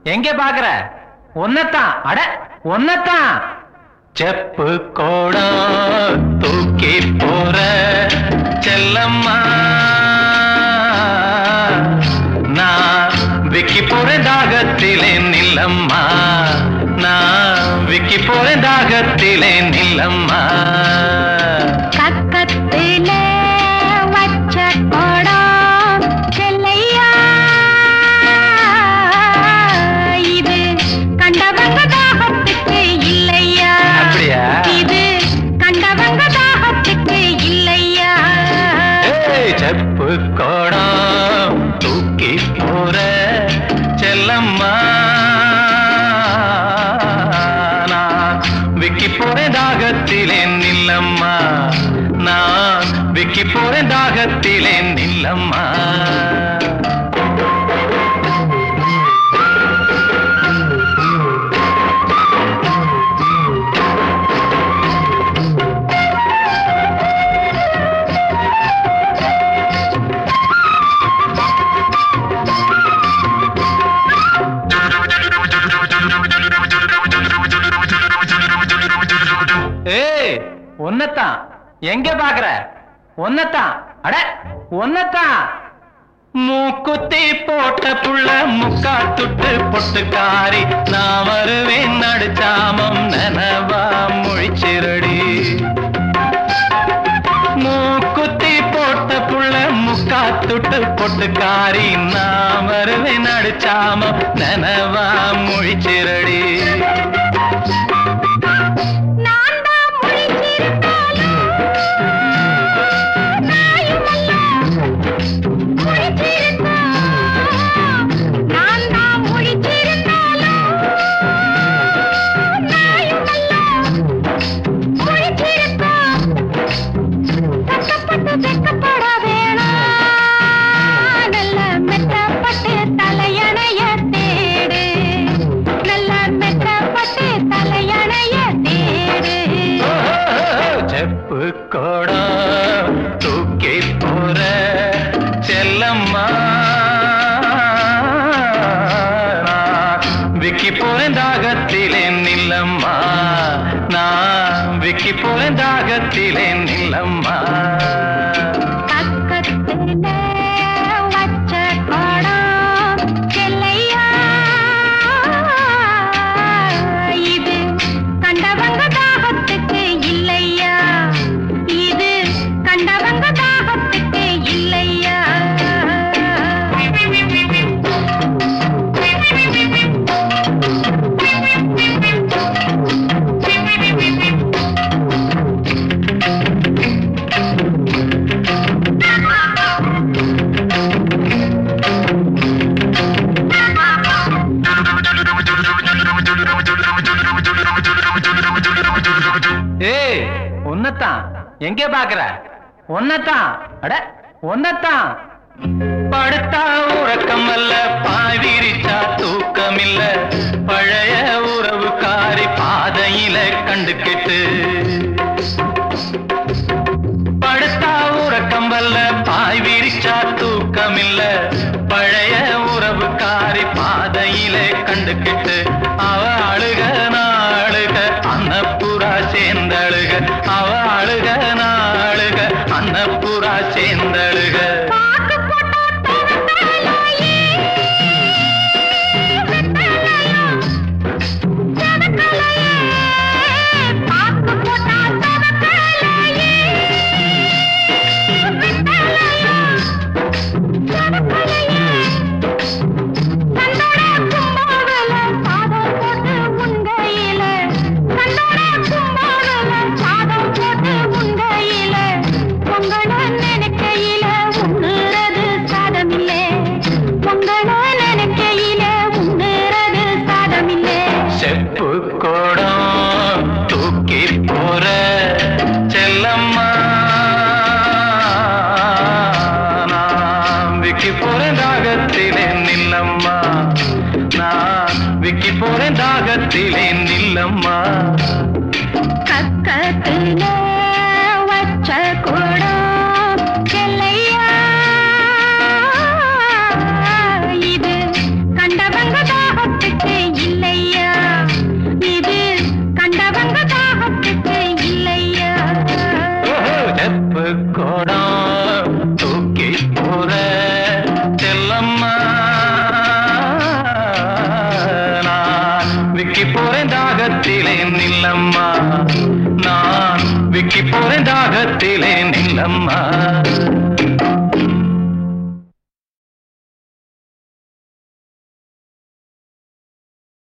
எங்க பாக்குற ஒன்னத்தான் அட ஒன்னத்தான் செப்பு கோடம் தூக்கி போற செல்லம்மா நான் விக்கி போறேன் தாகத்திலே நில்லம்மா நான் விக்கி போறேன் தாகத்திலே நில்லம்மா கக்கத்தில வச்ச கொடம் செல்லையா இது கண்டவங்க தாகத்துக்கு இல்லையா அப்படியா? இது கண்டவங்க தாகத்துக்கு இல்லையா ஏய், செப்பு கோடம் தூக்கி போற செல்லம்மா நான் விக்கி போறேன் தாகத்திலே நில்லம்மா நான் விக்கி போறேன் தாகத்திலே நில்லம்மா ஏய் ஒன்னத்தான் எங்க பாக்குற ஒன்னத்தான் அட ஒன்னத்தான் மூக்குத்தி போட்ட புள்ள முக்கா துட்டு பொட்டுக்காரி நான் வருவேன் நடுச்சாமம் நனவா முழிச்சிரடி மூக்குத்தி போட்ட புள்ள முக்கா துட்டு பொட்டுக்காரி நான் வருவேன் நடுச்சாமம் நனவா முழிச்சிரடி நான் தான் முழிச்சிருந்தாலும் நாயுமல்ல முழிச்சிருந்தா நான் தான் முழிச்சிருந்தாலும் நாயுமல்ல முழிச்சிருந்தா வெக்கப்பட்டு வெக்கப்பட வேணாம் நல்ல மெத்தப்பட்டு தலையணைய தேடு நல்ல மெத்தப்பட்டு தலையணைய தேடு செப்பு கோடம் தூக்கி போற செல்லம்மா நான் விக்கி போறேன் தாகத்திலே நில்லம்மா நான் விக்கி போறேன் தாகத்திலே நில்லம்மா பக்கத்துல வச்ச கொடம் செல்லையா இது கண்டவங்க தாகத்துக்கு இல்லையா இது கண்டவங்க தாகத்துக்கு இல்லையா ஏய் ஒன்னத்தான் எங்க பாக்குற ஒன்னத்தான் அட ஒன்னத்தான் படுத்தா உறக்கம் அல்ல பாய் விரிச்சா தூக்கம் இல்ல பழைய உறவுக்காரி பாதையில கண்டு கெட்டு படுத்தா உறக்கம் வல்ல பாய் விரிச்சா தூக்கம் இல்ல பழைய உறவுக்காரி பாதையில கண்டு கெட்டு அவ அழுக நாளுக அன்னப்புறா சேர்ந்தழுக அவ அழுக நாளுக அன்னப்புறா சேர்ந்தழுக பாக்கு போட்டா தவக்கலையே வெத்தலையா தவக்கலையே பாக்கு போட்டா தவக்கலையே வெத்தலையா தவக்கலையே கண்டோட கும்பாவல சாதம் போட்டு உண்கையில கண்டோட கும்பாவல சாதம் போட்டு உண்கையில பொங்கல நினைக்கையில உண்ணுறது சாதமில்லே பொங்கல நினைக்கையில உண்ணுறது சாதமில்லே செப்பு கோடம் தூக்கி போற செல்லம்மா நான் விக்கி போறேன் தாகத்திலே நில்லம்மா நான் விக்கி போறேன் தாகத்திலே நில்லம்மா கக்கத்துல வச்ச குடம் செல்லையா இது கண்டவங்க தாகத்துக்கு கோடம் தூக்கி போற செல்லம்மா நான் விக்கி போறேன் தாகத்திலே நில்லம்மா நான் விக்கி போறேன் தாகத்திலே நில்லம்மா